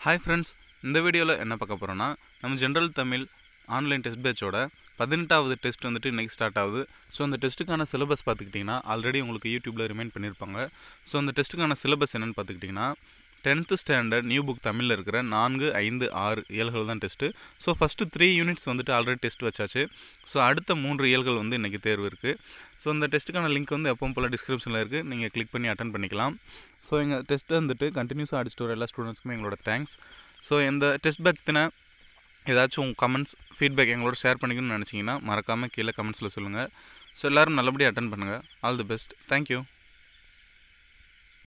hi friends இந்த வீடியோவில் என்ன பார்க்க போகிறோன்னா நம்ம ஜென்ரல் தமிழ் ஆன்லைன் டெஸ்ட் பேட்சோட பதினெட்டாவது டெஸ்ட் வந்துட்டு இன்றைக்கி ஸ்டார்ட் ஆகுது ஸோ அந்த டெஸ்ட்டுக்கான சிலபஸ் பார்த்துக்கிட்டிங்கன்னா ஆல்ரெடி உங்களுக்கு யூடியூப்பில் ரிமைண்ட் பண்ணியிருப்பாங்க ஸோ அந்த டெஸ்ட்டுக்கான சிலபஸ் என்னென்னு பார்த்துக்கிட்டிங்கன்னா டென்த்து ஸ்டாண்டர்ட் நியூ புக் தமிழில் இருக்கிற நான்கு ஐந்து ஆறு இயல்கள் தான் test so first three units வந்துட்டு ஆல்ரெடி டெஸ்ட் வச்சாச்சு ஸோ அடுத்த மூன்று இயல்கள் வந்து இன்றைக்கி தேர்வு இருக்குது ஸோ இந்த டெஸ்ட்டுக்கான லிங்க் வந்து எப்பவும் போல் டிஸ்கிரிப்ஷனில் இருக்குது நீங்கள் கிளிக் பண்ணி அட்டன் பண்ணிக்கலாம் ஸோ எங்கள் டெஸ்ட்டு வந்துட்டு கண்டினியூஸாக அடிச்சுட்டு வர எல்லா ஸ்டூடெண்ட்ஸ்க்குமே எங்களோட தேங்க்ஸ் ஸோ இந்த டெஸ்ட் பேட்ச்த்தின ஏதாச்சும் கமெண்ட்ஸ் ஃபீட்பேக் எங்களோட ஷேர் பண்ணிக்கணும்னு நினச்சிங்கன்னா மறக்காமல் கீழே கமெண்ட்ஸில் சொல்லுங்கள் ஸோ எல்லோரும் நல்லபடியாக அட்டன் பண்ணுங்கள் ஆல் தி பெஸ்ட் தேங்க்யூ